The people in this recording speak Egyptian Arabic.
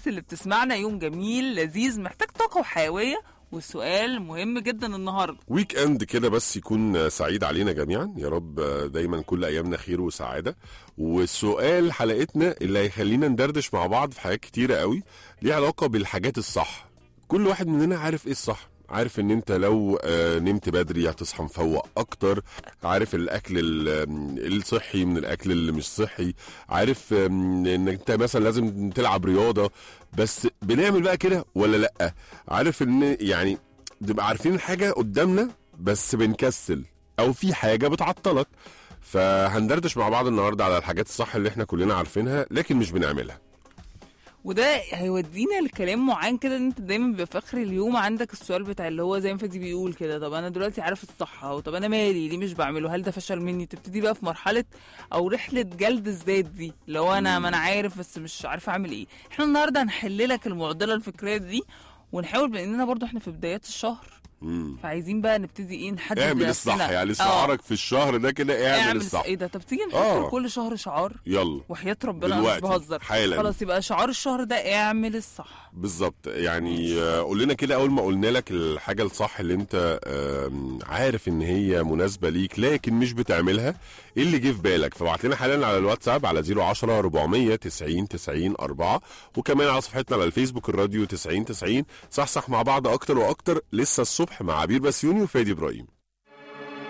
اللي بتسمعنا يوم جميل لذيذ محتاج طاقة وحيوية والسؤال مهم جدا النهارده ويك اند كده بس يكون سعيد علينا جميعا يا رب دايما كل ايامنا خير وسعاده والسؤال حلقتنا اللي هيخلينا ندردش مع بعض في حاجات كتيره قوي ليها علاقه بالحاجات الصح كل واحد مننا عارف ايه الصح عارف ان انت لو آه، نمت بدري هتصحى مفوق اكتر عارف الاكل ال- الصحي من الاكل اللي مش صحي عارف آم، ان انت مثلا لازم تلعب رياضه بس بنعمل بقى كده ولا لا عارف ان يعني نبقى عارفين حاجه قدامنا بس بنكسل او في حاجه بتعطلك فهندردش مع بعض النهارده على الحاجات الصح اللي احنا كلنا عارفينها لكن مش بنعملها وده هيودينا لكلام معين كده ان انت دايما بيبقى في اخر اليوم عندك السؤال بتاع اللي هو زي ما فادي بيقول كده طب انا دلوقتي عارف الصح او طب انا مالي ليه مش بعمله هل ده فشل مني تبتدي بقى في مرحله او رحله جلد الذات دي اللي هو انا ما انا عارف بس مش عارف اعمل ايه احنا النهارده هنحل لك المعضله الفكريه دي ونحاول بما اننا برضو احنا في بدايات الشهر مم. فعايزين بقى نبتدي ايه نحدد اعمل لنفسنا. الصح يعني آه، شعارك في الشهر ده كده اعمل, اعمل الصح ايه ده طب تيجي نحط آه. كل شهر شعار يلا وحياة ربنا انا مش دلوقتي، بهزر حالا. خلاص يبقى شعار الشهر ده اعمل الصح بالظبط يعني آه، قول لنا كده اول ما قلنا لك الحاجه الصح اللي انت آم، عارف ان هي مناسبه ليك لكن مش بتعملها ايه اللي جه في بالك فبعت لنا حالا على الواتساب على 010 400 90 90 4 وكمان على صفحتنا على الفيسبوك الراديو 90 90 صح صح مع بعض اكتر واكتر لسه الصبح مع عبير بسيوني وفادي ابراهيم